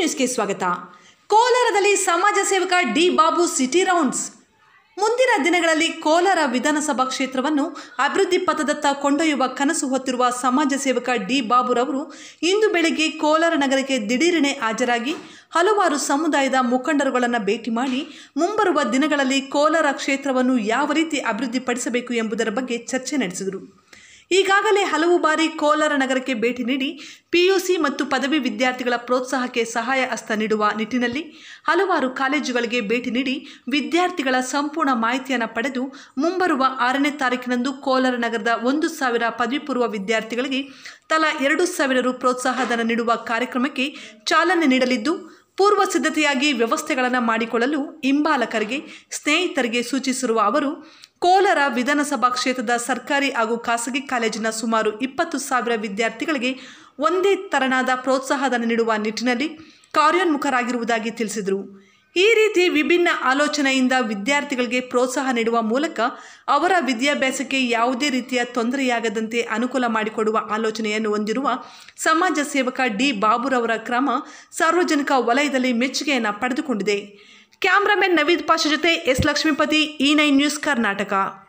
ನ್ಯೂಸ್ಗೆ ಸ್ವಾಗತ ಕೋಲಾರದಲ್ಲಿ ಸಮಾಜ ಸೇವಕ ಡಿ ಬಾಬು ಸಿಟಿ ರೌಂಡ್ಸ್ ಮುಂದಿನ ದಿನಗಳಲ್ಲಿ ಕೋಲಾರ ವಿಧಾನಸಭಾ ಕ್ಷೇತ್ರವನ್ನು ಅಭಿವೃದ್ಧಿ ಪಥದತ್ತ ಕೊಂಡೊಯ್ಯುವ ಕನಸು ಹೊತ್ತಿರುವ ಸಮಾಜ ಸೇವಕ ಡಿ ಬಾಬುರವರು ಇಂದು ಬೆಳಗ್ಗೆ ಕೋಲಾರ ನಗರಕ್ಕೆ ದಿಢೀರನೆ ಹಾಜರಾಗಿ ಹಲವಾರು ಸಮುದಾಯದ ಮುಖಂಡರುಗಳನ್ನು ಭೇಟಿ ಮಾಡಿ ಮುಂಬರುವ ದಿನಗಳಲ್ಲಿ ಕೋಲಾರ ಕ್ಷೇತ್ರವನ್ನು ಯಾವ ರೀತಿ ಅಭಿವೃದ್ಧಿಪಡಿಸಬೇಕು ಎಂಬುದರ ಬಗ್ಗೆ ಚರ್ಚೆ ನಡೆಸಿದರು ಈಗಾಗಲೇ ಹಲವು ಬಾರಿ ಕೋಲಾರ ನಗರಕ್ಕೆ ಭೇಟಿ ನೀಡಿ ಪಿಯುಸಿ ಮತ್ತು ಪದವಿ ವಿದ್ಯಾರ್ಥಿಗಳ ಪ್ರೋತ್ಸಾಹಕ್ಕೆ ಸಹಾಯ ಹಸ್ತ ನೀಡುವ ನಿಟ್ಟಿನಲ್ಲಿ ಹಲವಾರು ಕಾಲೇಜುಗಳಿಗೆ ಭೇಟಿ ನೀಡಿ ವಿದ್ಯಾರ್ಥಿಗಳ ಸಂಪೂರ್ಣ ಮಾಹಿತಿಯನ್ನು ಪಡೆದು ಮುಂಬರುವ ಆರನೇ ತಾರೀಕಿನಂದು ಕೋಲಾರ ನಗರದ ಒಂದು ಸಾವಿರ ಪದವಿ ಪೂರ್ವ ವಿದ್ಯಾರ್ಥಿಗಳಿಗೆ ತಲಾ ಎರಡು ಸಾವಿರ ರು ಪ್ರೋತ್ಸಾಹಧನ ನೀಡುವ ಕಾರ್ಯಕ್ರಮಕ್ಕೆ ಚಾಲನೆ ನೀಡಲಿದ್ದು ಪೂರ್ವ ಸಿದ್ಧತೆಯಾಗಿ ವ್ಯವಸ್ಥೆಗಳನ್ನು ಮಾಡಿಕೊಳ್ಳಲು ಹಿಂಬಾಲಕರಿಗೆ ಸ್ನೇಹಿತರಿಗೆ ಸೂಚಿಸಿರುವ ಅವರು ಕೋಲಾರ ವಿಧಾನಸಭಾ ಕ್ಷೇತ್ರದ ಸರ್ಕಾರಿ ಹಾಗೂ ಖಾಸಗಿ ಕಾಲೇಜಿನ ಸುಮಾರು ಇಪ್ಪತ್ತು ಸಾವಿರ ವಿದ್ಯಾರ್ಥಿಗಳಿಗೆ ಒಂದೇ ತರನಾದ ಪ್ರೋತ್ಸಾಹಧನ ನೀಡುವ ನಿಟ್ಟಿನಲ್ಲಿ ಕಾರ್ಯೋನ್ಮುಖರಾಗಿರುವುದಾಗಿ ತಿಳಿಸಿದರು ಈ ರೀತಿ ವಿಭಿನ್ನ ಆಲೋಚನೆಯಿಂದ ವಿದ್ಯಾರ್ಥಿಗಳಿಗೆ ಪ್ರೋತ್ಸಾಹ ನೀಡುವ ಮೂಲಕ ಅವರ ವಿದ್ಯಾಭ್ಯಾಸಕ್ಕೆ ಯಾವುದೇ ರೀತಿಯ ತೊಂದರೆಯಾಗದಂತೆ ಅನುಕೂಲ ಮಾಡಿಕೊಡುವ ಆಲೋಚನೆಯನ್ನು ಹೊಂದಿರುವ ಸಮಾಜ ಸೇವಕ ಡಿ ಬಾಬುರವರ ಕ್ರಮ ಸಾರ್ವಜನಿಕ ವಲಯದಲ್ಲಿ ಮೆಚ್ಚುಗೆಯನ್ನು ಪಡೆದುಕೊಂಡಿದೆ ಕ್ಯಾಮ್ರಾಮನ್ ನವೀದ್ ಪಾಷ ಜೊತೆ S Lakshmipathi E nine news Karnataka